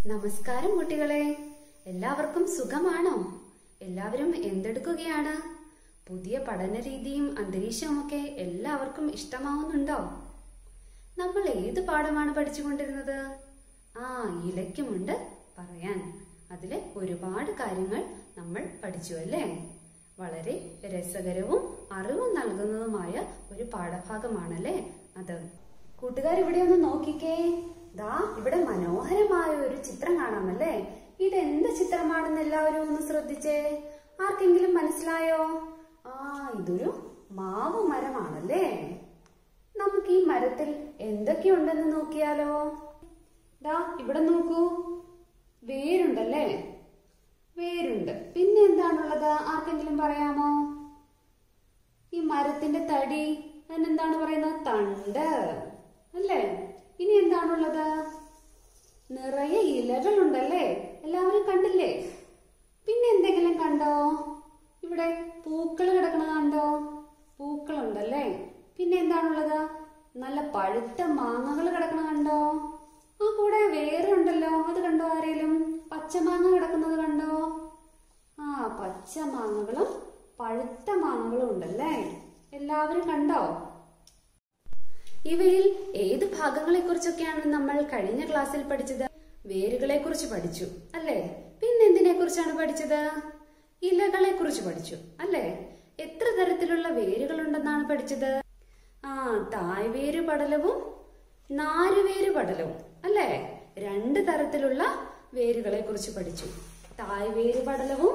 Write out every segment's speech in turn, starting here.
നമസ്കാരം കുട്ടികളെ എല്ലാവർക്കും സുഖമാണോ എല്ലാവരും എന്തെടുക്കുകയാണ് പുതിയ പഠന രീതിയും അന്തരീക്ഷവുമൊക്കെ എല്ലാവർക്കും ഇഷ്ടമാവുന്നുണ്ടോ നമ്മൾ ഏത് പാഠമാണ് പഠിച്ചുകൊണ്ടിരുന്നത് ആ ഇലയ്ക്കുമുണ്ട് പറയാൻ അതില് ഒരുപാട് കാര്യങ്ങൾ നമ്മൾ പഠിച്ചു അല്ലേ വളരെ രസകരവും അറിവും നൽകുന്നതുമായ ഒരു പാഠഭാഗമാണല്ലേ അത് കൂട്ടുകാർ ഇവിടെ ഒന്ന് നോക്കിക്കേ ദാ ഇവിടെ മനോഹരമായ ഒരു ചിത്രം കാണാമല്ലേ ഇത് എന്ത് ചിത്രമാണെന്ന് എല്ലാവരും ഒന്ന് ശ്രദ്ധിച്ചേ ആർക്കെങ്കിലും മനസ്സിലായോ ആ ഇതൊരു മാവ് മരമാണല്ലേ നമുക്ക് ഈ മരത്തിൽ എന്തൊക്കെയുണ്ടെന്ന് നോക്കിയാലോ ദാ ഇവിടെ നോക്കൂ വേരുണ്ടല്ലേ വേരുണ്ട് പിന്നെ എന്താണുള്ളത് ആർക്കെങ്കിലും പറയാമോ ഈ മരത്തിന്റെ തടി അതിനെന്താണ് പറയുന്നത് തണ്ട് അല്ലേ ഇനി എന്താണുള്ളത് നിറയെ ഇലകളുണ്ടല്ലേ എല്ലാവരും കണ്ടില്ലേ പിന്നെ എന്തെങ്കിലും കണ്ടോ ഇവിടെ പൂക്കൾ കിടക്കണത് കണ്ടോ പൂക്കളുണ്ടല്ലേ പിന്നെ എന്താണുള്ളത് നല്ല പഴുത്ത മാങ്ങകൾ കിടക്കണ കണ്ടോ ആ കൂടെ വേറെ ഉണ്ടല്ലോ അത് കണ്ടോ ആരേലും പച്ചമാങ്ങ കിടക്കുന്നത് കണ്ടോ ആ പച്ച മാങ്ങകളും പഴുത്ത മാങ്ങകളും ഉണ്ടല്ലേ എല്ലാവരും കണ്ടോ ഇവയിൽ ഏത് ഭാഗങ്ങളെ കുറിച്ചൊക്കെയാണ് നമ്മൾ കഴിഞ്ഞ ക്ലാസ്സിൽ പഠിച്ചത് വേരുകളെ കുറിച്ച് പഠിച്ചു അല്ലേ പിന്നെ എന്തിനെ കുറിച്ചാണ് പഠിച്ചത് ഇലകളെ കുറിച്ച് പഠിച്ചു അല്ലേ എത്ര തരത്തിലുള്ള വേരുകളുണ്ടെന്നാണ് പഠിച്ചത് ആ തായ്വേര് പടലവും നാരുവേര് പടലവും അല്ലേ രണ്ട് തരത്തിലുള്ള വേരുകളെ കുറിച്ച് പഠിച്ചു തായ്വേര് പടലവും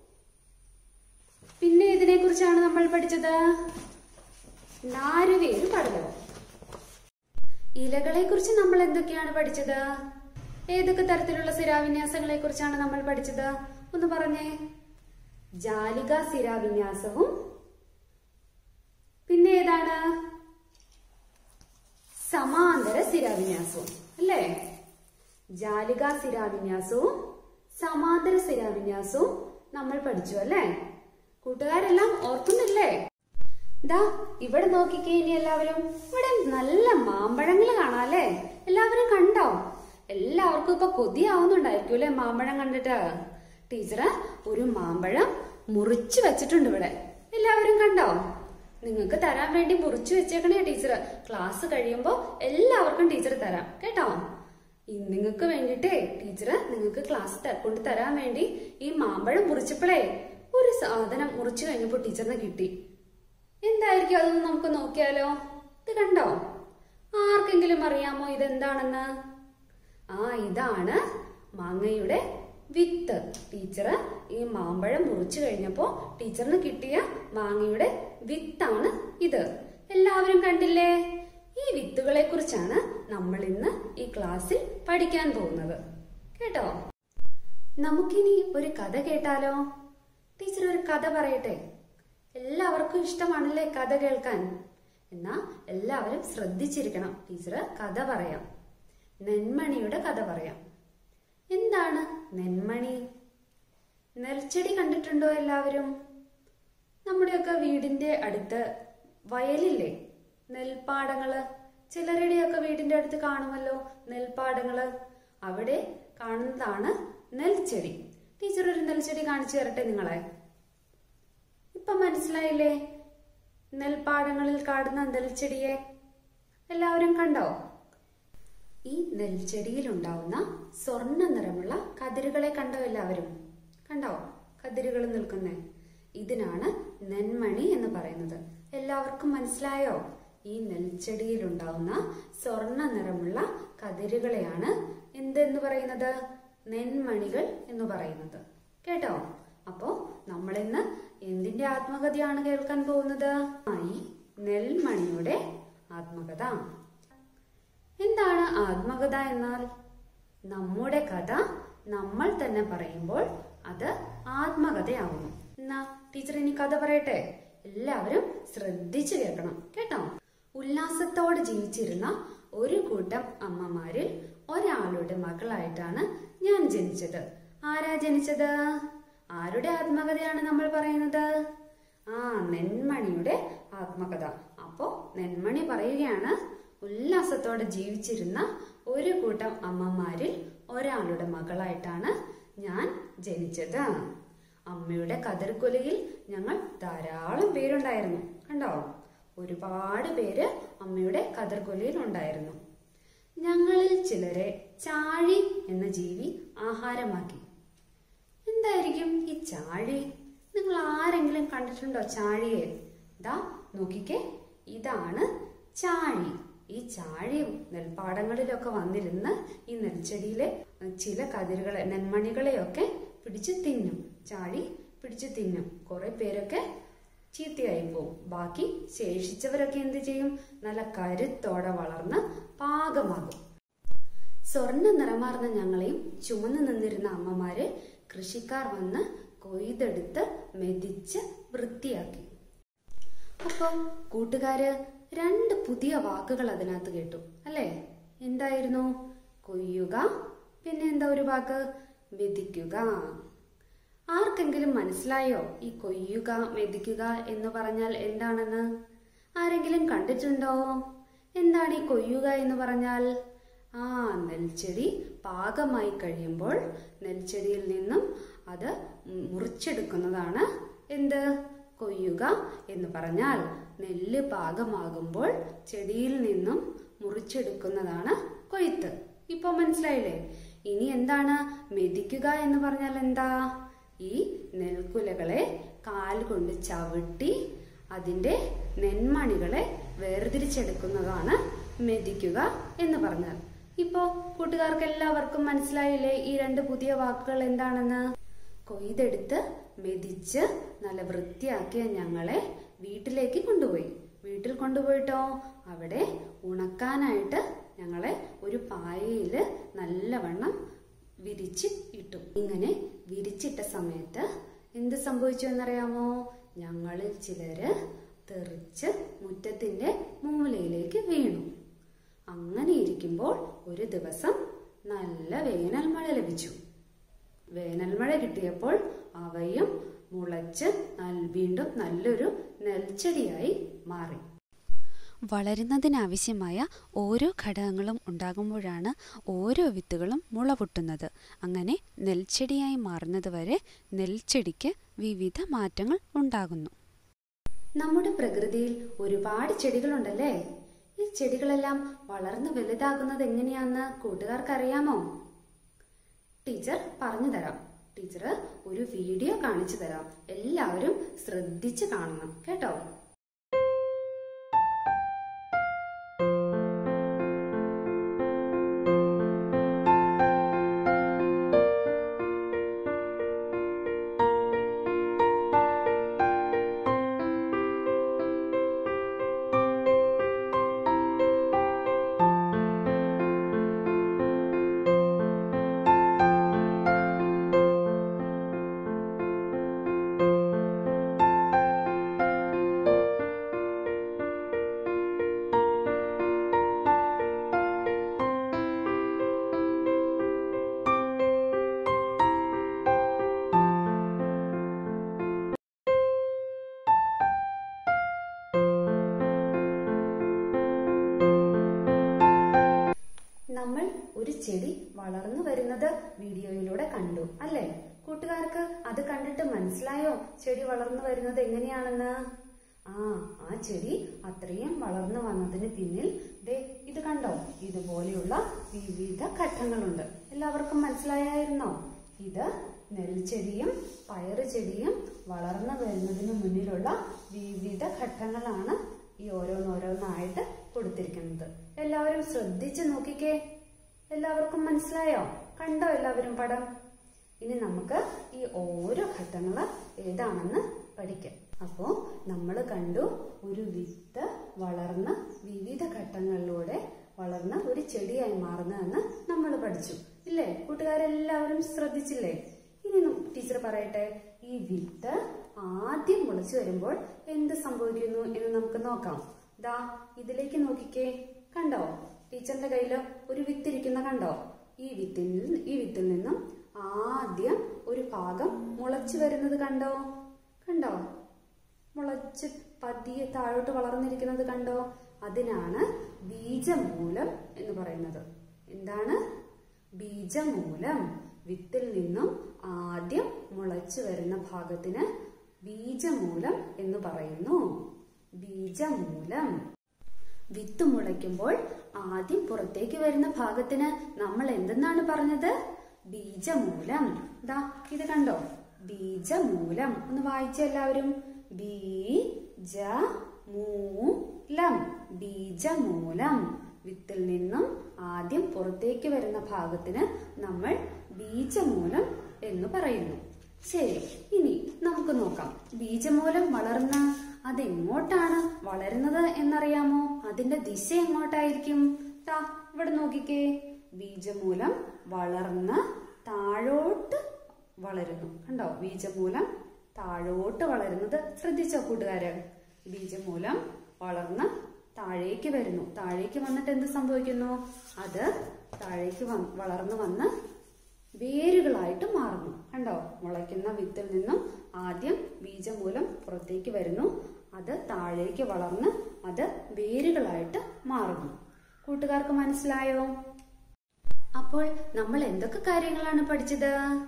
പിന്നെ ഇതിനെ കുറിച്ചാണ് നമ്മൾ പഠിച്ചത് നാരുവേര് പടലവും ഇലകളെ കുറിച്ച് നമ്മൾ എന്തൊക്കെയാണ് പഠിച്ചത് ഏതൊക്കെ തരത്തിലുള്ള സിരാവിന്യാസങ്ങളെ കുറിച്ചാണ് നമ്മൾ പഠിച്ചത് ഒന്ന് പറഞ്ഞേ ജാലിക സിരാവിന്യാസവും പിന്നെ ഏതാണ് സമാന്തര സിരാവിന്യാസവും അല്ലേ ജാലിക സിരാവിന്യാസവും സമാന്തര സിരാവിന്യാസവും നമ്മൾ പഠിച്ചു അല്ലേ കൂട്ടുകാരെല്ലാം ഓർക്കുന്നില്ലേ ദാ ഇവിടെ നോക്കിക്കേ ഇനി എല്ലാവരും ഇവിടെ നല്ല മാമ്പഴങ്ങൾ കാണാം അല്ലേ എല്ലാവരും കണ്ടോ എല്ലാവർക്കും ഇപ്പൊ കൊതിയാവുന്നുണ്ടായിരിക്കും അല്ലെ മാമ്പഴം കണ്ടിട്ട് ടീച്ചറ് ഒരു മാമ്പഴം മുറിച്ചു വെച്ചിട്ടുണ്ട് ഇവിടെ എല്ലാവരും കണ്ടോ നിങ്ങൾക്ക് തരാൻ വേണ്ടി മുറിച്ചു വെച്ചേക്കണേ ടീച്ചർ ക്ലാസ് കഴിയുമ്പോൾ എല്ലാവർക്കും ടീച്ചർ തരാം കേട്ടോ നിങ്ങൾക്ക് വേണ്ടിട്ടേ ടീച്ചറ് നിങ്ങൾക്ക് ക്ലാസ് കൊണ്ട് തരാൻ വേണ്ടി ഈ മാമ്പഴം മുറിച്ചപ്പോഴേ ഒരു സാധനം മുറിച്ചു കഴിഞ്ഞപ്പോൾ ടീച്ചറിന് കിട്ടി എന്തായിരിക്കും അതൊന്ന് നമുക്ക് നോക്കിയാലോ ഇത് കണ്ടോ ആർക്കെങ്കിലും അറിയാമോ ഇതെന്താണെന്ന് ആ ഇതാണ് മാങ്ങയുടെ വിത്ത് ടീച്ചറ് ഈ മാമ്പഴം മുറിച്ചു കഴിഞ്ഞപ്പോ ടീച്ചറിന് കിട്ടിയ മാങ്ങയുടെ വിത്താണ് ഇത് എല്ലാവരും കണ്ടില്ലേ ഈ വിത്തുകളെ കുറിച്ചാണ് നമ്മൾ ഇന്ന് ഈ ക്ലാസ്സിൽ പഠിക്കാൻ പോകുന്നത് കേട്ടോ നമുക്കിനി ഒരു കഥ കേട്ടാലോ ടീച്ചർ ഒരു കഥ പറയട്ടെ എല്ലാവർക്കും ഇഷ്ടമാണല്ലേ കഥ കേൾക്കാൻ എന്നാ എല്ലാവരും ശ്രദ്ധിച്ചിരിക്കണം ടീച്ചർ കഥ പറയാം നെന്മണിയുടെ കഥ പറയാം എന്താണ് നെന്മണി നെൽച്ചെടി കണ്ടിട്ടുണ്ടോ എല്ലാവരും നമ്മുടെയൊക്കെ വീടിന്റെ അടുത്ത് വയലില്ലേ നെൽപ്പാടങ്ങള് ചിലരുടെയൊക്കെ വീടിന്റെ അടുത്ത് കാണുമല്ലോ നെൽപ്പാടങ്ങള് അവിടെ കാണുന്നതാണ് നെൽച്ചെടി ടീച്ചർ ഒരു നെൽച്ചെടി കാണിച്ചു തരട്ടെ നിങ്ങളെ ഇപ്പൊ മനസ്സിലായില്ലേ നെൽപ്പാടങ്ങളിൽ കാണുന്ന നെൽച്ചെടിയെ എല്ലാവരും കണ്ടോ ഈ നെൽച്ചെടിയിൽ ഉണ്ടാവുന്ന സ്വർണ്ണ നിറമുള്ള കതിരുകളെ കണ്ടോ എല്ലാവരും കണ്ടോ കതിരുകൾ നിൽക്കുന്നേ ഇതിനാണ് നെന്മണി എന്ന് പറയുന്നത് എല്ലാവർക്കും മനസ്സിലായോ ഈ നെൽച്ചെടിയിൽ ഉണ്ടാവുന്ന സ്വർണ്ണ നിറമുള്ള കതിരുകളെയാണ് എന്തെന്ന് പറയുന്നത് നെന്മണികൾ എന്ന് പറയുന്നത് കേട്ടോ അപ്പോ നമ്മളിന്ന് എന്തിന്റെ ആത്മകഥയാണ് കേൾക്കാൻ പോകുന്നത് ആ, ഈ നെൽമണിയുടെ ആത്മകഥ എന്താണ് ആത്മകഥ എന്നാൽ നമ്മുടെ കഥ നമ്മൾ തന്നെ പറയുമ്പോൾ അത് ആത്മകഥയാവുന്നു എന്നാ ടീച്ചർ ഇനി കഥ പറയട്ടെ എല്ലാവരും ശ്രദ്ധിച്ചു കേൾക്കണം കേട്ടോ ഉല്ലാസത്തോടെ ജീവിച്ചിരുന്ന ഒരു കൂട്ടം അമ്മമാരിൽ ഒരാളുടെ മകളായിട്ടാണ് ഞാൻ ജനിച്ചത് ആരാ ജനിച്ചത് ആരുടെ ആത്മകഥയാണ് നമ്മൾ പറയുന്നത് ആ നെന്മണിയുടെ ആത്മകഥ അപ്പോ നെന്മണി പറയുകയാണ് ഉല്ലാസത്തോടെ ജീവിച്ചിരുന്ന ഒരു കൂട്ടം അമ്മമാരിൽ ഒരാളുടെ മകളായിട്ടാണ് ഞാൻ ജനിച്ചത് അമ്മയുടെ കതിർക്കൊലയിൽ ഞങ്ങൾ ധാരാളം പേരുണ്ടായിരുന്നു കണ്ടോ ഒരുപാട് പേര് അമ്മയുടെ കതിർക്കൊലയിൽ ഉണ്ടായിരുന്നു ഞങ്ങളിൽ ചിലരെ ചാഴി എന്ന ജീവി ആഹാരമാക്കി എന്തായിരിക്കും ഈ ചാഴി നിങ്ങൾ ആരെങ്കിലും കണ്ടിട്ടുണ്ടോ ചാഴിയെ ദാ നോക്കിക്കേ ഇതാണ് ചാഴി ഈ ചാഴി നെൽപ്പാടങ്ങളിലൊക്കെ വന്നിരുന്ന് ഈ നെൽച്ചെടിയിലെ ചില കതിരുകളെ നെന്മണികളെയൊക്കെ പിടിച്ച് തിന്നും ചാഴി പിടിച്ച് തിന്നും കുറെ പേരൊക്കെ ചീത്തയായി പോവും ബാക്കി ശേഷിച്ചവരൊക്കെ എന്ത് ചെയ്യും നല്ല കരുത്തോടെ വളർന്ന് പാകമാകും സ്വർണ്ണ നിറമാർന്ന ഞങ്ങളെയും ചുമന്നു നിന്നിരുന്ന അമ്മമാരെ കൃഷിക്കാർ വന്ന് കൊയ്തെടുത്ത് മെതിച്ച് വൃത്തിയാക്കി അപ്പൊ കൂട്ടുകാര് രണ്ട് പുതിയ വാക്കുകൾ അതിനകത്ത് കേട്ടു അല്ലേ എന്തായിരുന്നു കൊയ്യുക പിന്നെ എന്താ ഒരു വാക്ക് മെതിക്കുക ആർക്കെങ്കിലും മനസ്സിലായോ ഈ കൊയ്യുക മെതിക്കുക എന്ന് പറഞ്ഞാൽ എന്താണെന്ന് ആരെങ്കിലും കണ്ടിട്ടുണ്ടോ എന്താണ് ഈ കൊയ്യുക എന്ന് പറഞ്ഞാൽ ആ നെൽച്ചെടി പാകമായി കഴിയുമ്പോൾ നെൽച്ചെടിയിൽ നിന്നും അത് മുറിച്ചെടുക്കുന്നതാണ് എന്ത് കൊയ്യുക എന്ന് പറഞ്ഞാൽ നെല്ല് പാകമാകുമ്പോൾ ചെടിയിൽ നിന്നും മുറിച്ചെടുക്കുന്നതാണ് കൊയ്ത്ത് ഇപ്പൊ മനസ്സിലായില്ലേ ഇനി എന്താണ് മെതിക്കുക എന്ന് പറഞ്ഞാൽ എന്താ ഈ നെൽക്കുലകളെ കാൽ കൊണ്ട് ചവിട്ടി അതിന്റെ നെന്മണികളെ വേർതിരിച്ചെടുക്കുന്നതാണ് മെതിക്കുക എന്ന് പറഞ്ഞാൽ ഇപ്പോ കൂട്ടുകാർക്ക് എല്ലാവർക്കും മനസ്സിലായില്ലേ ഈ രണ്ട് പുതിയ വാക്കുകൾ എന്താണെന്ന് കൊയ്തെടുത്ത് മെതിച്ച് നല്ല വൃത്തിയാക്കിയ ഞങ്ങളെ വീട്ടിലേക്ക് കൊണ്ടുപോയി വീട്ടിൽ കൊണ്ടുപോയിട്ടോ അവിടെ ഉണക്കാനായിട്ട് ഞങ്ങളെ ഒരു പായയില് നല്ലവണ്ണം വിരിച്ച് ഇട്ടു ഇങ്ങനെ വിരിച്ചിട്ട സമയത്ത് എന്ത് സംഭവിച്ചു എന്നറിയാമോ ഞങ്ങളിൽ ചിലര് തെറിച്ച് മുറ്റത്തിന്റെ മൂലയിലേക്ക് വീണു അങ്ങനെ ഇരിക്കുമ്പോൾ ഒരു ദിവസം നല്ല വേനൽ മഴ ലഭിച്ചു വേനൽ മഴ കിട്ടിയപ്പോൾ അവയും മുളച്ച് നൽ- വീണ്ടും നല്ലൊരു നെൽച്ചെടിയായി മാറി വളരുന്നതിനാവശ്യമായ ഓരോ ഘടകങ്ങളും ഉണ്ടാകുമ്പോഴാണ് ഓരോ വിത്തുകളും മുള പൊട്ടുന്നത് അങ്ങനെ നെൽച്ചെടിയായി മാറുന്നതുവരെ നെൽച്ചെടിക്ക് വിവിധ മാറ്റങ്ങൾ ഉണ്ടാകുന്നു നമ്മുടെ പ്രകൃതിയിൽ ഒരുപാട് ചെടികളുണ്ടല്ലേ ഈ ചെടികളെല്ലാം വളർന്നു വലുതാകുന്നത് എങ്ങനെയാന്ന് കൂട്ടുകാർക്ക് അറിയാമോ ടീച്ചർ പറഞ്ഞു തരാം ടീച്ചർ ഒരു വീഡിയോ കാണിച്ചു തരാം എല്ലാവരും ശ്രദ്ധിച്ച് കാണണം കേട്ടോ നമ്മൾ ഒരു ചെടി വളർന്നു വരുന്നത് വീഡിയോയിലൂടെ കണ്ടു അല്ലേ കൂട്ടുകാർക്ക് അത് കണ്ടിട്ട് മനസ്സിലായോ ചെടി വളർന്നു വരുന്നത് എങ്ങനെയാണെന്ന് ആ ആ ചെടി അത്രയും വളർന്നു വന്നതിന് പിന്നിൽ ദേ ഇത് കണ്ടോ ഇതുപോലെയുള്ള വിവിധ ഘട്ടങ്ങളുണ്ട് എല്ലാവർക്കും മനസ്സിലായായിരുന്നോ ഇത് നെൽച്ചെടിയും പയറ് ചെടിയും വളർന്നു വരുന്നതിന് മുന്നിലുള്ള വിവിധ ഘട്ടങ്ങളാണ് ഈ ഓരോന്നോരോന്നായിട്ട് കൊടുത്തിരിക്കുന്നത് എല്ലാവരും ശ്രദ്ധിച്ച് നോക്കിക്കേ എല്ലാവർക്കും മനസ്സിലായോ കണ്ടോ എല്ലാവരും പടം ഇനി നമുക്ക് ഈ ഓരോ ഘട്ടങ്ങള് ഏതാണെന്ന് പഠിക്കാം അപ്പോ നമ്മൾ കണ്ടു ഒരു വിത്ത് വളർന്ന് വിവിധ ഘട്ടങ്ങളിലൂടെ വളർന്ന് ഒരു ചെടിയായി മാറുന്നതെന്ന് നമ്മൾ പഠിച്ചു ഇല്ലേ കൂട്ടുകാരെല്ലാവരും ശ്രദ്ധിച്ചില്ലേ ഇനി നം- ടീച്ചർ പറയട്ടെ ഈ വിത്ത് ആദ്യം മുളച്ചു വരുമ്പോൾ എന്ത് സംഭവിക്കുന്നു എന്ന് നമുക്ക് നോക്കാം ദാ ഇതിലേക്ക് നോക്കിക്കേ കണ്ടോ ടീച്ചറിന്റെ കയ്യിൽ ഒരു വിത്ത് ഇരിക്കുന്ന കണ്ടോ ഈ വിത്തിൽ നിന്ന് ഈ വിത്തിൽ നിന്നും ആദ്യം ഒരു ഭാഗം മുളച്ചു വരുന്നത് കണ്ടോ കണ്ടോ മുളച്ച് പതിയെ താഴോട്ട് വളർന്നിരിക്കുന്നത് കണ്ടോ അതിനാണ് ബീജമൂലം എന്ന് പറയുന്നത് എന്താണ് ബീജമൂലം വിത്തിൽ നിന്നും ആദ്യം മുളച്ചു വരുന്ന ഭാഗത്തിന് ബീജമൂലം എന്ന് പറയുന്നു ബീജമൂലം വിത്ത് മുളയ്ക്കുമ്പോൾ ആദ്യം പുറത്തേക്ക് വരുന്ന ഭാഗത്തിന് നമ്മൾ എന്തെന്നാണ് പറഞ്ഞത് ബീജമൂലം ദാ ഇത് കണ്ടോ ബീജമൂലം ഒന്ന് വായിച്ച എല്ലാവരും ബീജ മൂലം ബീജമൂലം വിത്തിൽ നിന്നും ആദ്യം പുറത്തേക്ക് വരുന്ന ഭാഗത്തിന് നമ്മൾ ബീജമൂലം എന്ന് പറയുന്നു ശരി ഇനി നമുക്ക് നോക്കാം ബീജമൂലം വളർന്ന അതെങ്ങോട്ടാണ് വളരുന്നത് എന്നറിയാമോ അതിന്റെ ദിശ എങ്ങോട്ടായിരിക്കും ദാ ഇവിടെ നോക്കിക്കേ ബീജമൂലം വളർന്ന് താഴോട്ട് വളരുന്നു കണ്ടോ ബീജമൂലം താഴോട്ട് വളരുന്നത് ശ്രദ്ധിച്ചോ കൂട്ടുകാര് ബീജമൂലം വളർന്ന് താഴേക്ക് വരുന്നു താഴേക്ക് വന്നിട്ട് എന്ത് സംഭവിക്കുന്നു അത് താഴേക്ക് വന്ന് വളർന്നു വന്ന് വേരുകളായിട്ട് മാറുന്നു കണ്ടോ മുളയ്ക്കുന്ന വിത്തിൽ നിന്നും ആദ്യം ബീജമൂലം പുറത്തേക്ക് വരുന്നു അത് താഴേക്ക് വളർന്ന് അത് വേരുകളായിട്ട് മാറുന്നു കൂട്ടുകാർക്ക് മനസ്സിലായോ അപ്പോൾ നമ്മൾ എന്തൊക്കെ കാര്യങ്ങളാണ് പഠിച്ചത്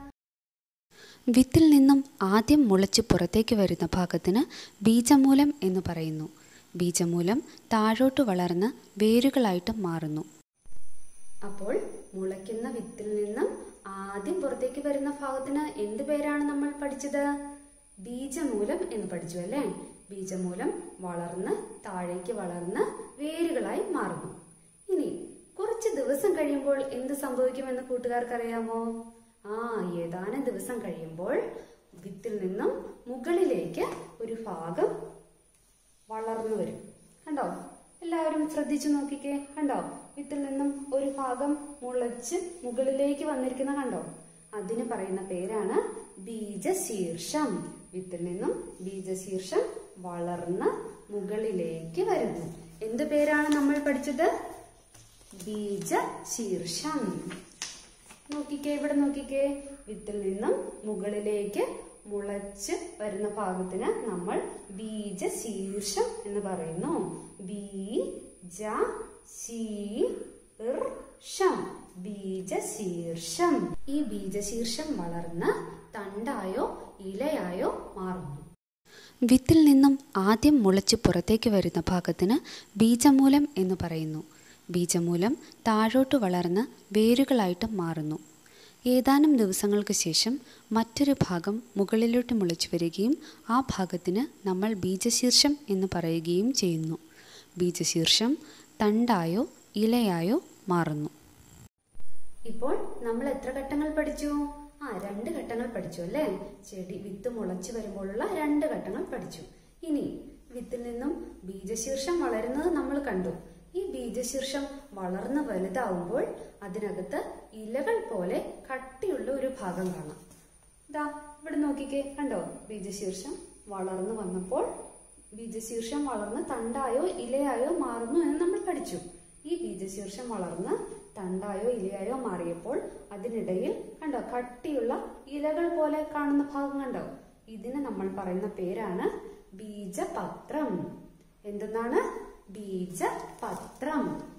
വിത്തിൽ നിന്നും ആദ്യം മുളച്ച് പുറത്തേക്ക് വരുന്ന ഭാഗത്തിന് ബീജമൂലം എന്ന് പറയുന്നു ബീജമൂലം താഴോട്ട് വളർന്ന് വേരുകളായിട്ട് മാറുന്നു അപ്പോൾ മുളയ്ക്കുന്ന വിത്തിൽ നിന്നും ആദ്യം പുറത്തേക്ക് വരുന്ന ഭാഗത്തിന് എന്ത് പേരാണ് നമ്മൾ പഠിച്ചത് ബീജമൂലം എന്ന് പഠിച്ചു അല്ലേ ബീജമൂലം വളർന്ന് താഴേക്ക് വളർന്ന് വേരുകളായി മാറുന്നു ഇനി കുറച്ച് ദിവസം കഴിയുമ്പോൾ എന്ത് സംഭവിക്കുമെന്ന് കൂട്ടുകാർക്ക് അറിയാമോ ആ ഏതാനും ദിവസം കഴിയുമ്പോൾ വിത്തിൽ നിന്നും മുകളിലേക്ക് ഒരു ഭാഗം വളർന്നു വരും കണ്ടോ എല്ലാവരും ശ്രദ്ധിച്ചു നോക്കിക്കേ കണ്ടോ വിത്തിൽ നിന്നും ഒരു ഭാഗം മുളച്ച് മുകളിലേക്ക് വന്നിരിക്കുന്ന കണ്ടോ അതിന് പറയുന്ന പേരാണ് ബീജശീർഷം വിത്തിൽ നിന്നും ബീജശീർഷം വളർന്ന് മുകളിലേക്ക് വരുന്നു എന്ത് പേരാണ് നമ്മൾ പഠിച്ചത് ബീജശീർഷം നോക്കിക്കേ ഇവിടെ നോക്കിക്കേ വിത്തിൽ നിന്നും മുകളിലേക്ക് മുളച്ച് വരുന്ന ഭാഗത്തിന് നമ്മൾ ബീജശീർഷം എന്ന് പറയുന്നു ബീജ ശീർഷം ബീജശീർഷം ഈ ബീജശീർഷം വളർന്ന് തണ്ടായോ ഇലയായോ മാറുന്നു വിത്തിൽ നിന്നും ആദ്യം മുളച്ച് പുറത്തേക്ക് വരുന്ന ഭാഗത്തിന് ബീജമൂലം എന്ന് പറയുന്നു ബീജമൂലം താഴോട്ട് വളർന്ന് വേരുകളായിട്ട് മാറുന്നു ഏതാനും ദിവസങ്ങൾക്ക് ശേഷം മറ്റൊരു ഭാഗം മുകളിലോട്ട് മുളച്ചു വരികയും ആ ഭാഗത്തിന് നമ്മൾ ബീജശീർഷം എന്ന് പറയുകയും ചെയ്യുന്നു ബീജശീർഷം തണ്ടായോ ഇലയായോ മാറുന്നു ഇപ്പോൾ നമ്മൾ എത്ര ഘട്ടങ്ങൾ പഠിച്ചു ആ രണ്ട് ഘട്ടങ്ങൾ പഠിച്ചു അല്ലേ ചെടി വിത്ത് മുളച്ചു വരുമ്പോഴുള്ള രണ്ട് ഘട്ടങ്ങൾ പഠിച്ചു ഇനി വിത്തിൽ നിന്നും ബീജശീർഷം വളരുന്നത് നമ്മൾ കണ്ടു ഈ ബീജശീർഷം വളർന്ന് വലുതാവുമ്പോൾ അതിനകത്ത് ഇലകൾ പോലെ കട്ടിയുള്ള ഒരു ഭാഗം കാണാം ദാ ഇവിടെ നോക്കിക്കേ കണ്ടോ ബീജശീർഷം വളർന്നു വന്നപ്പോൾ ബീജശീർഷം വളർന്ന് തണ്ടായോ ഇലയായോ മാറുന്നു എന്ന് നമ്മൾ പഠിച്ചു ഈ ബീജശീർഷം വളർന്ന് തണ്ടായോ ഇലയായോ മാറിയപ്പോൾ അതിനിടയിൽ കണ്ടോ കട്ടിയുള്ള ഇലകൾ പോലെ കാണുന്ന ഭാഗം കണ്ടോ ഇതിന് നമ്മൾ പറയുന്ന പേരാണ് ബീജപത്രം എന്തെന്നാണ് ബീജപത്രം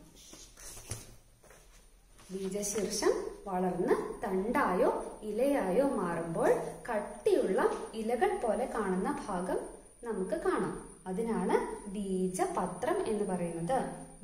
ബീജശീർഷം വളർന്ന് തണ്ടായോ ഇലയായോ മാറുമ്പോൾ കട്ടിയുള്ള ഇലകൾ പോലെ കാണുന്ന ഭാഗം നമുക്ക് കാണാം അതിനാണ് ബീജപത്രം എന്ന് പറയുന്നത്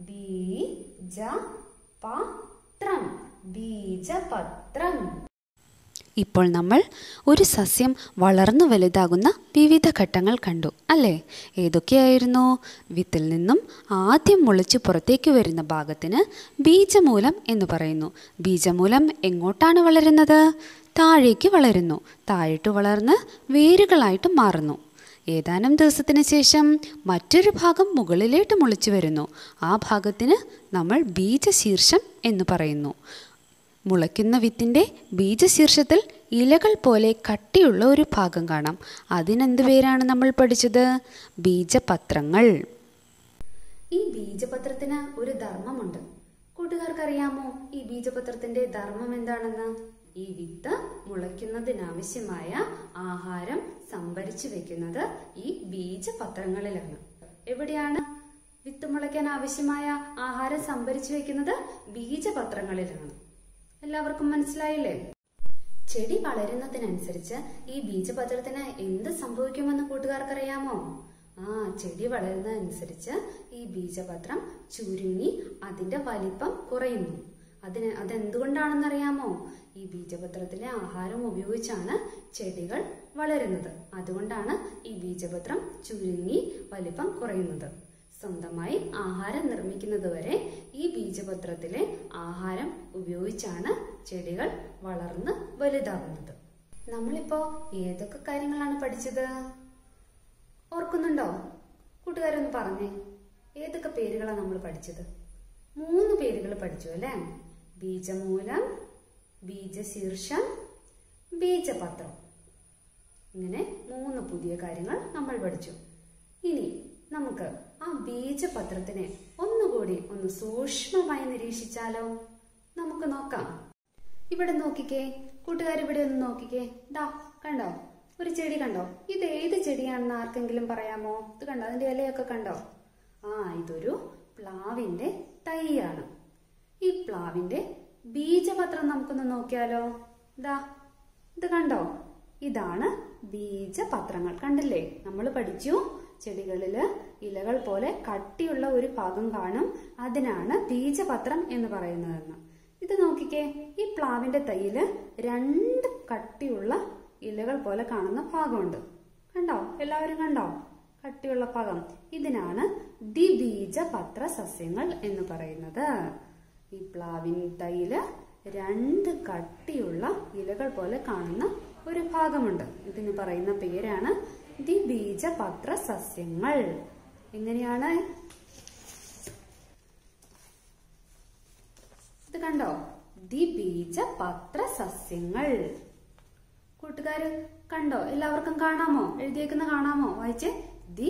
ബീജപത്രം ബീജപത്രം ഇപ്പോൾ നമ്മൾ ഒരു സസ്യം വളർന്നു വലുതാകുന്ന വിവിധ ഘട്ടങ്ങൾ കണ്ടു അല്ലേ ഏതൊക്കെയായിരുന്നു വിത്തിൽ നിന്നും ആദ്യം മുളച്ച് പുറത്തേക്ക് വരുന്ന ഭാഗത്തിന് ബീജമൂലം എന്ന് പറയുന്നു ബീജമൂലം എങ്ങോട്ടാണ് വളരുന്നത് താഴേക്ക് വളരുന്നു താഴോട്ട് വളർന്ന് വേരുകളായിട്ട് മാറുന്നു ഏതാനും ദിവസത്തിന് ശേഷം മറ്റൊരു ഭാഗം മുകളിലേക്ക് മുളച്ചു വരുന്നു ആ ഭാഗത്തിന് നമ്മൾ ബീജശീർഷം എന്ന് പറയുന്നു മുളയ്ക്കുന്ന വിത്തിൻ്റെ ബീജശീർഷത്തിൽ ഇലകൾ പോലെ കട്ടിയുള്ള ഒരു ഭാഗം കാണാം അതിനെന്ത് പേരാണ് നമ്മൾ പഠിച്ചത് ബീജപത്രങ്ങൾ ഈ ബീജപത്രത്തിന് ഒരു ധർമ്മമുണ്ട് കൂട്ടുകാർക്കറിയാമോ ഈ ബീജപത്രത്തിന്റെ ധർമ്മം എന്താണെന്ന് ഈ വിത്ത് മുളയ്ക്കുന്നതിനാവശ്യമായ ആഹാരം സംഭരിച്ചു വെക്കുന്നത് ഈ ബീജപത്രങ്ങളിലാണ് എവിടെയാണ് വിത്ത് മുളയ്ക്കാൻ ആവശ്യമായ ആഹാരം സംഭരിച്ചു വെക്കുന്നത് ബീജപത്രങ്ങളിലാണ് എല്ലാവർക്കും മനസ്സിലായില്ലേ ചെടി വളരുന്നതിനനുസരിച്ച് ഈ ബീജപത്രത്തിന് എന്ത് സംഭവിക്കുമെന്ന് കൂട്ടുകാർക്കറിയാമോ ആ ചെടി വളരുന്നതനുസരിച്ച് ഈ ബീജപത്രം ചുരുങ്ങി അതിന്റെ വലിപ്പം കുറയുന്നു അതിന് അതെന്തുകൊണ്ടാണെന്നറിയാമോ ഈ ബീജപത്രത്തിലെ ആഹാരം ഉപയോഗിച്ചാണ് ചെടികൾ വളരുന്നത് അതുകൊണ്ടാണ് ഈ ബീജപത്രം ചുരുങ്ങി വലിപ്പം കുറയുന്നത് സ്വന്തമായി ആഹാരം നിർമ്മിക്കുന്നത് വരെ ഈ ബീജപത്രത്തിലെ ആഹാരം ഉപയോഗിച്ചാണ് ചെടികൾ വളർന്ന് വലുതാകുന്നത് നമ്മളിപ്പോ ഏതൊക്കെ കാര്യങ്ങളാണ് പഠിച്ചത് ഓർക്കുന്നുണ്ടോ കൂട്ടുകാരൊന്ന് പറഞ്ഞേ ഏതൊക്കെ പേരുകളാണ് നമ്മൾ പഠിച്ചത് മൂന്ന് പേരുകൾ പഠിച്ചു അല്ലേ ബീജമൂലം ബീജശീർഷം ബീജപത്രം ഇങ്ങനെ മൂന്ന് പുതിയ കാര്യങ്ങൾ നമ്മൾ പഠിച്ചു ഇനി നമുക്ക് ആ ബീജപത്രത്തിനെ ഒന്നുകൂടി ഒന്ന് സൂക്ഷ്മമായി നിരീക്ഷിച്ചാലോ നമുക്ക് നോക്കാം ഇവിടെ നോക്കിക്കേ കൂട്ടുകാർ ഇവിടെ ഒന്ന് നോക്കിക്കേ ദാ കണ്ടോ ഒരു ചെടി കണ്ടോ ഇത് ഏത് ചെടിയാണെന്ന് ആർക്കെങ്കിലും പറയാമോ ഇത് കണ്ടോ അതിന്റെ ഇലയൊക്കെ കണ്ടോ ആ ഇതൊരു പ്ലാവിന്റെ തൈയാണ് ഈ പ്ലാവിന്റെ ബീജപത്രം നമുക്കൊന്ന് നോക്കിയാലോ ഇതാ ഇത് കണ്ടോ ഇതാണ് ബീജപത്രങ്ങൾ കണ്ടില്ലേ നമ്മൾ പഠിച്ചു ചെടികളില് ഇലകൾ പോലെ കട്ടിയുള്ള ഒരു ഭാഗം കാണും അതിനാണ് ബീജപത്രം എന്ന് പറയുന്നതെന്ന് ഇത് നോക്കിക്കേ ഈ പ്ലാവിന്റെ തൈയില് രണ്ട് കട്ടിയുള്ള ഇലകൾ പോലെ കാണുന്ന ഭാഗമുണ്ട് കണ്ടോ എല്ലാവരും കണ്ടോ കട്ടിയുള്ള ഭാഗം ഇതിനാണ് ദ്വിബീജപത്ര സസ്യങ്ങൾ എന്ന് പറയുന്നത് ഈ പ്ലാവിൻ തൈയില് രണ്ട് കട്ടിയുള്ള ഇലകൾ പോലെ കാണുന്ന ഒരു ഭാഗമുണ്ട് ഇതിന് പറയുന്ന പേരാണ് ദ്വിബീജപത്ര സസ്യങ്ങൾ എങ്ങനെയാണ് ഇത് കണ്ടോ ദ്വിബീജപത്ര സസ്യങ്ങൾ കൂട്ടുകാര് കണ്ടോ എല്ലാവർക്കും കാണാമോ എഴുതിയേക്കുന്ന കാണാമോ വായിച്ചേ ദി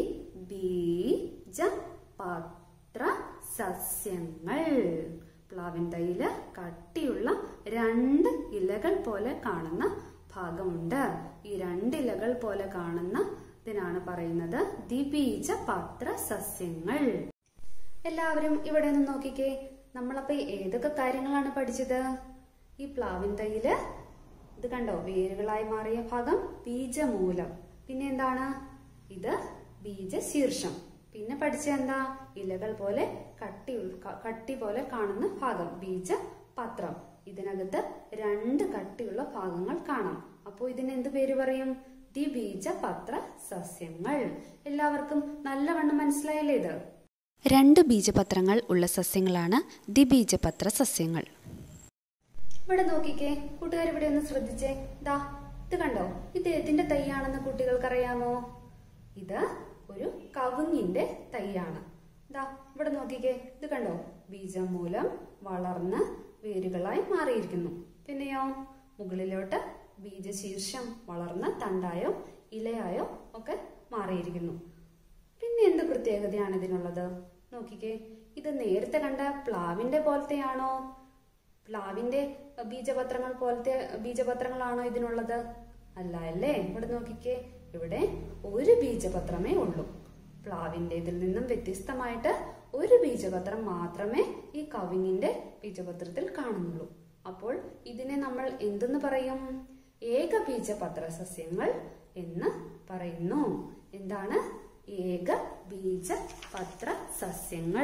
ബീജ പത്ര സസ്യങ്ങൾ പ്ലാവിൻ തൈയില് കട്ടിയുള്ള രണ്ട് ഇലകൾ പോലെ കാണുന്ന ഭാഗമുണ്ട് ഈ രണ്ട് ഇലകൾ പോലെ കാണുന്ന ഇതിനാണ് പറയുന്നത് ദ്വിബീജ പത്ര സസ്യങ്ങൾ എല്ലാവരും ഇവിടെ നിന്ന് നോക്കിക്കേ നമ്മളപ്പോ ഏതൊക്കെ കാര്യങ്ങളാണ് പഠിച്ചത് ഈ പ്ലാവിൻ തൈയില് ഇത് കണ്ടോ വേരുകളായി മാറിയ ഭാഗം ബീജമൂലം പിന്നെ എന്താണ് ഇത് ബീജശീർഷം പിന്നെ പഠിച്ച എന്താ ഇലകൾ പോലെ കട്ടി ഉൾ- കട്ടി പോലെ കാണുന്ന ഭാഗം ബീജപത്രം ഇതിനകത്ത് രണ്ട് കട്ടിയുള്ള ഭാഗങ്ങൾ കാണാം അപ്പോൾ ഇതിന് എന്ത് പേര് പറയും ദ്വിബീജപത്ര സസ്യങ്ങൾ എല്ലാവർക്കും നല്ലവണ്ണം മനസ്സിലായില്ലേ ഇത് രണ്ട് ബീജപത്രങ്ങൾ ഉള്ള സസ്യങ്ങളാണ് ദ്വിബീജപത്ര സസ്യങ്ങൾ ഇവിടെ നോക്കിക്കേ കൂട്ടുകാർ ഇവിടെ ഒന്ന് ശ്രദ്ധിച്ചേ ദാ ഇത് കണ്ടോ ഇത് ഏതിന്റെ തൈയാണെന്ന് കുട്ടികൾക്കറിയാമോ ഇത് ഒരു കവുങ്ങിന്റെ തൈയാണ് ദാ ഇവിടെ നോക്കിക്കേ ഇത് കണ്ടോ ബീജം മൂലം വളർന്ന് വേരുകളായി മാറിയിരിക്കുന്നു പിന്നെയോ മുകളിലോട്ട് ബീജശീർഷം വളർന്ന് തണ്ടായോ ഇലയായോ ഒക്കെ മാറിയിരിക്കുന്നു പിന്നെ എന്ത് പ്രത്യേകതയാണ് ഇതിനുള്ളത് നോക്കിക്കേ ഇത് നേരത്തെ കണ്ട പ്ലാവിന്റെ പോലത്തെയാണോ പ്ലാവിന്റെ ബീജപത്രങ്ങൾ പോലത്തെ ബീജപത്രങ്ങളാണോ ഇതിനുള്ളത് അല്ല അല്ലേ ഇവിടെ നോക്കിക്കേ ഇവിടെ ഒരു ബീജപത്രമേ ഉള്ളൂ പ്ലാവിന്റെ ഇതിൽ നിന്നും വ്യത്യസ്തമായിട്ട് ഒരു ബീജപത്രം മാത്രമേ ഈ കവിങ്ങിന്റെ ബീജപത്രത്തിൽ കാണുന്നുള്ളൂ അപ്പോൾ ഇതിനെ നമ്മൾ എന്തെന്ന് പറയും ഏക ബീജപത്ര സസ്യങ്ങൾ എന്ന് പറയുന്നു എന്താണ് ഏക ബീജപത്ര സസ്യങ്ങൾ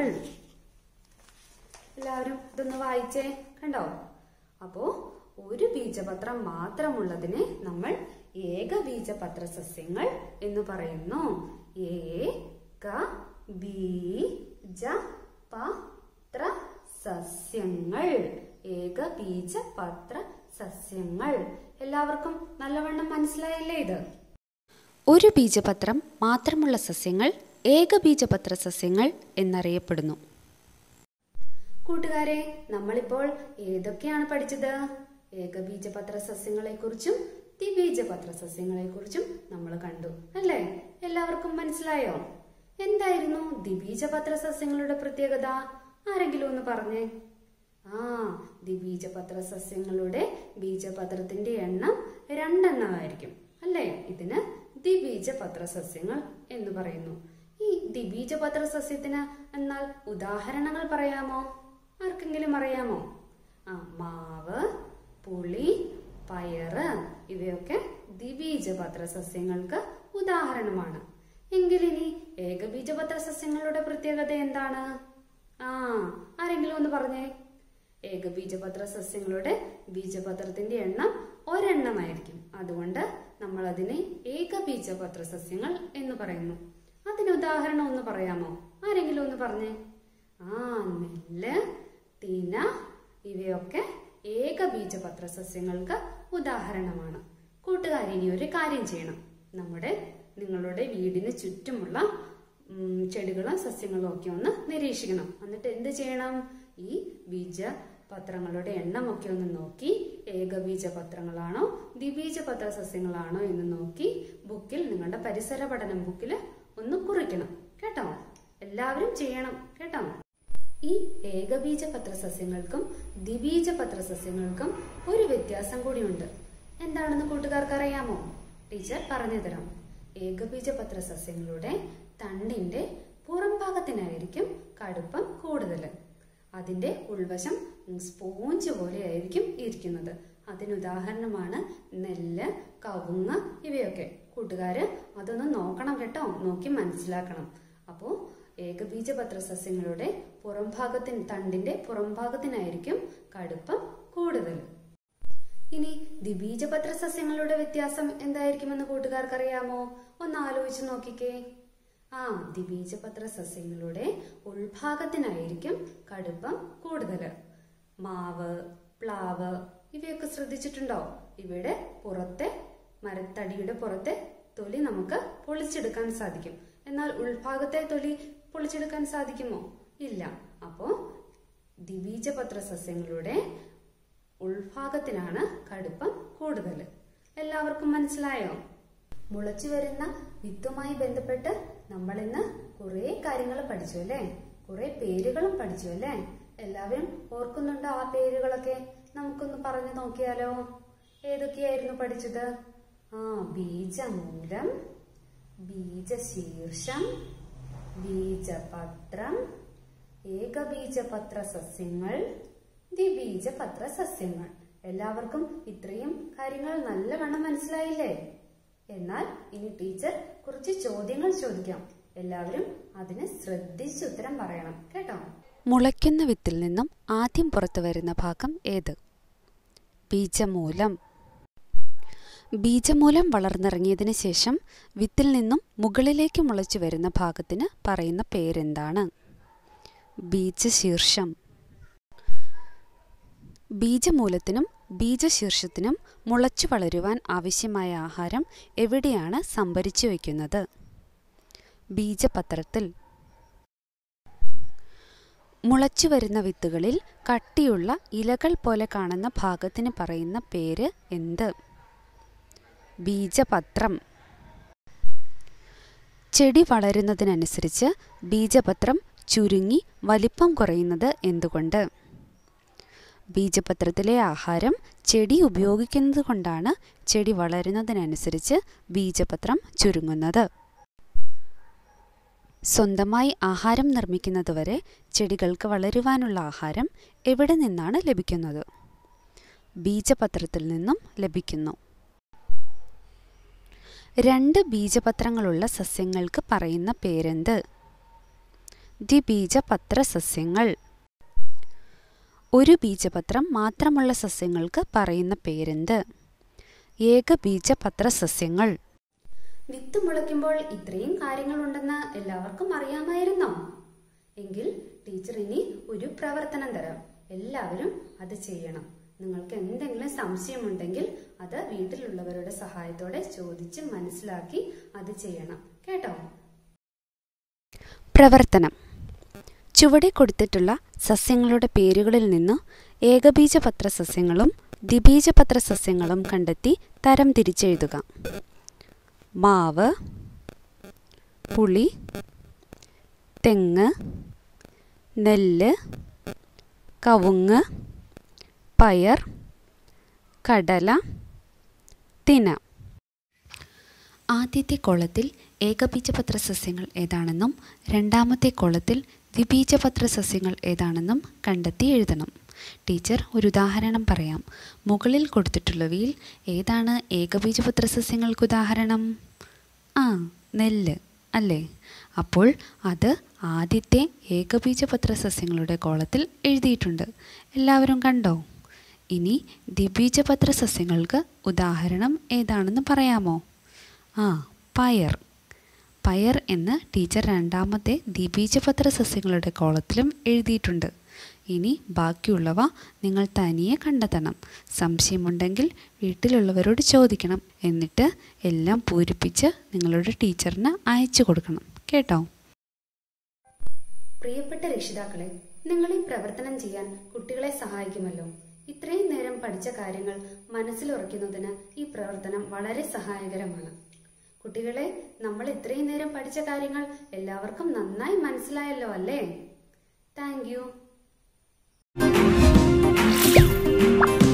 എല്ലാവരും ഇതൊന്ന് വായിച്ചേ കണ്ടോ അപ്പോ ഒരു ബീജപത്രം മാത്രമുള്ളതിനെ നമ്മൾ ഏക ബീജപത്ര സസ്യങ്ങൾ എന്ന് പറയുന്നു ഏക ബീജ പത്ര സസ്യങ്ങൾ ഏക ബീജപത്ര സസ്യങ്ങൾ എല്ലാവർക്കും നല്ലവണ്ണം മനസ്സിലായില്ലേ ഇത് ഒരു ബീജപത്രം മാത്രമുള്ള സസ്യങ്ങൾ ഏകബീജപത്ര സസ്യങ്ങൾ എന്നറിയപ്പെടുന്നു കൂട്ടുകാരെ നമ്മളിപ്പോൾ ഏതൊക്കെയാണ് പഠിച്ചത് ഏകബീജപത്ര സസ്യങ്ങളെ കുറിച്ചും ദ്വിബീജപത്ര സസ്യങ്ങളെ കുറിച്ചും നമ്മൾ കണ്ടു അല്ലേ എല്ലാവർക്കും മനസ്സിലായോ എന്തായിരുന്നു ദ്വിബീജപത്ര സസ്യങ്ങളുടെ പ്രത്യേകത ആരെങ്കിലും ഒന്ന് പറഞ്ഞേ ആ ദ്വിബീജപത്ര സസ്യങ്ങളുടെ ബീജപത്രത്തിന്റെ എണ്ണം രണ്ടെണ്ണമായിരിക്കും അല്ലേ ഇതിന് ദ്വിബീജപത്ര സസ്യങ്ങൾ എന്ന് പറയുന്നു ഈ ദ്വിബീജപത്ര സസ്യത്തിന് എന്നാൽ ഉദാഹരണങ്ങൾ പറയാമോ ആർക്കെങ്കിലും അറിയാമോ ആ മാവ് പുളി പയറ് ഇവയൊക്കെ ദ്വിബീജപത്ര സസ്യങ്ങൾക്ക് ഉദാഹരണമാണ് എങ്കിലിനി ഏകബീജപത്ര സസ്യങ്ങളുടെ പ്രത്യേകത എന്താണ് ആ ആരെങ്കിലും ഒന്ന് പറഞ്ഞേ ഏകബീജപത്ര സസ്യങ്ങളുടെ ബീജപത്രത്തിന്റെ എണ്ണം ഒരെണ്ണമായിരിക്കും അതുകൊണ്ട് നമ്മൾ അതിനെ ഏകബീജപത്ര സസ്യങ്ങൾ എന്ന് പറയുന്നു അതിന് ഉദാഹരണം ഒന്ന് പറയാമോ ആരെങ്കിലും ഒന്ന് പറഞ്ഞേ ആ നെല്ല് തിന ഇവയൊക്കെ ഏകബീജപത്ര സസ്യങ്ങൾക്ക് ഉദാഹരണമാണ് കൂട്ടുകാരി ഇനി ഒരു കാര്യം ചെയ്യണം നമ്മുടെ നിങ്ങളുടെ വീടിന് ചുറ്റുമുള്ള ഉം, ചെടികളും സസ്യങ്ങളും ഒക്കെ ഒന്ന് നിരീക്ഷിക്കണം എന്നിട്ട് എന്ത് ചെയ്യണം ഈ ബീജപത്രങ്ങളുടെ എണ്ണമൊക്കെ ഒന്ന് നോക്കി ഏകബീജ പത്രങ്ങളാണോ ദ്വിബീജപത്ര സസ്യങ്ങളാണോ എന്ന് നോക്കി ബുക്കിൽ നിങ്ങളുടെ പരിസര പഠനം ബുക്കിൽ ഒന്ന് കുറിക്കണം കേട്ടോ എല്ലാവരും ചെയ്യണം കേട്ടോ ഈ ഏകബീജപത്ര സസ്യങ്ങൾക്കും ദ്വിബീജപത്ര സസ്യങ്ങൾക്കും ഒരു വ്യത്യാസം കൂടിയുണ്ട് എന്താണെന്ന് കൂട്ടുകാർക്ക് അറിയാമോ ടീച്ചർ പറഞ്ഞു തരാം ഏകബീജപത്ര സസ്യങ്ങളുടെ തണ്ടിന്റെ പുറം ഭാഗത്തിനായിരിക്കും കടുപ്പം കൂടുതൽ അതിന്റെ ഉൾവശം സ്പോഞ്ച് പോലെയായിരിക്കും ഇരിക്കുന്നത് അതിനുദാഹരണമാണ് നെല്ല് കവുങ്ങ് ഇവയൊക്കെ കൂട്ടുകാര് അതൊന്ന് നോക്കണം കേട്ടോ നോക്കി മനസ്സിലാക്കണം അപ്പോ ഏകബീജപത്ര സസ്യങ്ങളുടെ പുറംഭാഗത്തിന് തണ്ടിന്റെ പുറംഭാഗത്തിനായിരിക്കും കടുപ്പം കൂടുതൽ ഇനി ദ്വിബീജപത്ര സസ്യങ്ങളുടെ വ്യത്യാസം എന്തായിരിക്കുമെന്ന് കൂട്ടുകാർക്ക് അറിയാമോ ഒന്ന് ആലോചിച്ച് നോക്കിക്കേ ആ ദ്വിബീജപത്ര സസ്യങ്ങളുടെ ഉൾഭാഗത്തിനായിരിക്കും കടുപ്പം കൂടുതൽ മാവ് പ്ലാവ് ഇവയൊക്കെ ശ്രദ്ധിച്ചിട്ടുണ്ടോ ഇവിടെ പുറത്തെ മരത്തടിയുടെ പുറത്തെ തൊലി നമുക്ക് പൊളിച്ചെടുക്കാൻ സാധിക്കും എന്നാൽ ഉൾഭാഗത്തെ തൊലി പൊളിച്ചെടുക്കാൻ സാധിക്കുമോ ഇല്ല അപ്പോ ദ്വിബീജപത്ര സസ്യങ്ങളുടെ ഉൾഭാഗത്തിനാണ് കടുപ്പം കൂടുതൽ എല്ലാവർക്കും മനസ്സിലായോ മുളച്ചു വരുന്ന വിത്തുമായി ബന്ധപ്പെട്ട് നമ്മൾ ഇന്ന് കുറെ കാര്യങ്ങൾ പഠിച്ചു അല്ലേ കുറെ പേരുകളും പഠിച്ചു അല്ലേ എല്ലാവരും ഓർക്കുന്നുണ്ടോ ആ പേരുകളൊക്കെ നമുക്കൊന്ന് പറഞ്ഞു നോക്കിയാലോ ഏതൊക്കെയായിരുന്നു പഠിച്ചത് ആ ബീജമൂലം ബീജശീർഷം ബീജപത്രം ഏകബീജപത്ര സസ്യങ്ങൾ ദ്വിബീജപത്ര സസ്യങ്ങൾ എല്ലാവർക്കും ഇത്രയും കാര്യങ്ങൾ നല്ലവണ്ണം മനസ്സിലായില്ലേ എന്നാൽ ഇനി ടീച്ചർ കുറച്ച് ചോദ്യങ്ങൾ ചോദിക്കാം എല്ലാവരും അതിന് ശ്രദ്ധിച്ച് ഉത്തരം പറയണം കേട്ടോ മുളയ്ക്കുന്ന വിത്തിൽ നിന്നും ആദ്യം പുറത്തു വരുന്ന ഭാഗം ഏത് ബീജമൂലം ബീജമൂലം വളർന്നിറങ്ങിയതിന് ശേഷം വിത്തിൽ നിന്നും മുകളിലേക്ക് മുളച്ചു വരുന്ന ഭാഗത്തിന് പറയുന്ന പേരെന്താണ് ബീജശീർഷം ബീജമൂലത്തിനും ബീജശീർഷത്തിനും മുളച്ചു വളരുവാൻ ആവശ്യമായ ആഹാരം എവിടെയാണ് സംഭരിച്ചു വയ്ക്കുന്നത് ബീജപത്രത്തിൽ മുളച്ചു വരുന്ന വിത്തുകളിൽ കട്ടിയുള്ള ഇലകൾ പോലെ കാണുന്ന ഭാഗത്തിന് പറയുന്ന പേര് എന്ത് ബീജപത്രം ചെടി വളരുന്നതിനനുസരിച്ച് ബീജപത്രം ചുരുങ്ങി വലിപ്പം കുറയുന്നത് എന്തുകൊണ്ട് ബീജപത്രത്തിലെ ആഹാരം ചെടി ഉപയോഗിക്കുന്നത് കൊണ്ടാണ് ചെടി വളരുന്നതിനനുസരിച്ച് ബീജപത്രം ചുരുങ്ങുന്നത് സ്വന്തമായി ആഹാരം നിർമ്മിക്കുന്നതുവരെ ചെടികൾക്ക് വളരുവാനുള്ള ആഹാരം എവിടെ നിന്നാണ് ലഭിക്കുന്നത് ബീജപത്രത്തിൽ നിന്നും ലഭിക്കുന്നു രണ്ട് ബീജപത്രങ്ങളുള്ള സസ്യങ്ങൾക്ക് പറയുന്ന പേരെന്ത് ദ്വിബീജപത്ര സസ്യങ്ങൾ ഒരു ബീജപത്രം മാത്രമുള്ള സസ്യങ്ങൾക്ക് പറയുന്ന പേരെന്ത് ഏകബീജപത്ര സസ്യങ്ങൾ വിത്ത് മുളയ്ക്കുമ്പോൾ ഇത്രയും കാര്യങ്ങളുണ്ടെന്ന് എല്ലാവർക്കും അറിയാമായിരുന്നോ എങ്കിൽ ടീച്ചർ ഇനി ഒരു പ്രവർത്തനം തരാം എല്ലാവരും അത് ചെയ്യണം നിങ്ങൾക്ക് എന്തെങ്കിലും സംശയമുണ്ടെങ്കിൽ അത് വീട്ടിലുള്ളവരുടെ സഹായത്തോടെ ചോദിച്ച് മനസ്സിലാക്കി അത് ചെയ്യണം കേട്ടോ പ്രവർത്തനം ചുവടെ കൊടുത്തിട്ടുള്ള സസ്യങ്ങളുടെ പേരുകളിൽ നിന്ന് ഏകബീജപത്ര സസ്യങ്ങളും ദ്വിബീജപത്ര സസ്യങ്ങളും കണ്ടെത്തി തരം തിരിച്ചെഴുതുക മാവ് പുളി തെങ്ങ് നെല്ല് കവുങ്ങ് പയർ കടല തിന ആദ്യത്തെ കോളത്തിൽ ഏകബീജപത്ര സസ്യങ്ങൾ ഏതാണെന്നും രണ്ടാമത്തെ കോളത്തിൽ ദ്വിബീജപത്ര സസ്യങ്ങൾ ഏതാണെന്നും കണ്ടെത്തി എഴുതണം ടീച്ചർ ഒരു ഉദാഹരണം പറയാം മുകളിൽ കൊടുത്തിട്ടുള്ളവയിൽ ഏതാണ് ഏകബീജപത്ര സസ്യങ്ങൾക്ക് ഉദാഹരണം ആ നെല്ല് അല്ലേ അപ്പോൾ അത് ആദ്യത്തെ ഏകബീജപത്ര സസ്യങ്ങളുടെ കോളത്തിൽ എഴുതിയിട്ടുണ്ട് എല്ലാവരും കണ്ടോ ഇനി ദ്വിബീജപത്ര സസ്യങ്ങൾക്ക് ഉദാഹരണം ഏതാണെന്ന് പറയാമോ ആ പയർ പയർ എന്ന് ടീച്ചർ രണ്ടാമത്തെ ദ്വിബീജപത്ര സസ്യങ്ങളുടെ കോളത്തിലും എഴുതിയിട്ടുണ്ട് ഇനി ബാക്കിയുള്ളവ നിങ്ങൾ തനിയെ കണ്ടെത്തണം സംശയമുണ്ടെങ്കിൽ വീട്ടിലുള്ളവരോട് ചോദിക്കണം എന്നിട്ട് എല്ലാം പൂരിപ്പിച്ച് നിങ്ങളുടെ ടീച്ചറിന് അയച്ചു കൊടുക്കണം കേട്ടോ പ്രിയപ്പെട്ട രക്ഷിതാക്കളെ നിങ്ങൾ ഈ പ്രവർത്തനം ചെയ്യാൻ കുട്ടികളെ സഹായിക്കുമല്ലോ ഇത്രയും നേരം പഠിച്ച കാര്യങ്ങൾ മനസ്സിലുറയ്ക്കുന്നതിന് ഈ പ്രവർത്തനം വളരെ സഹായകരമാണ് കുട്ടികളെ നമ്മൾ ഇത്രയും നേരം പഠിച്ച കാര്യങ്ങൾ എല്ലാവർക്കും നന്നായി മനസ്സിലായല്ലോ അല്ലേ താങ്ക് യു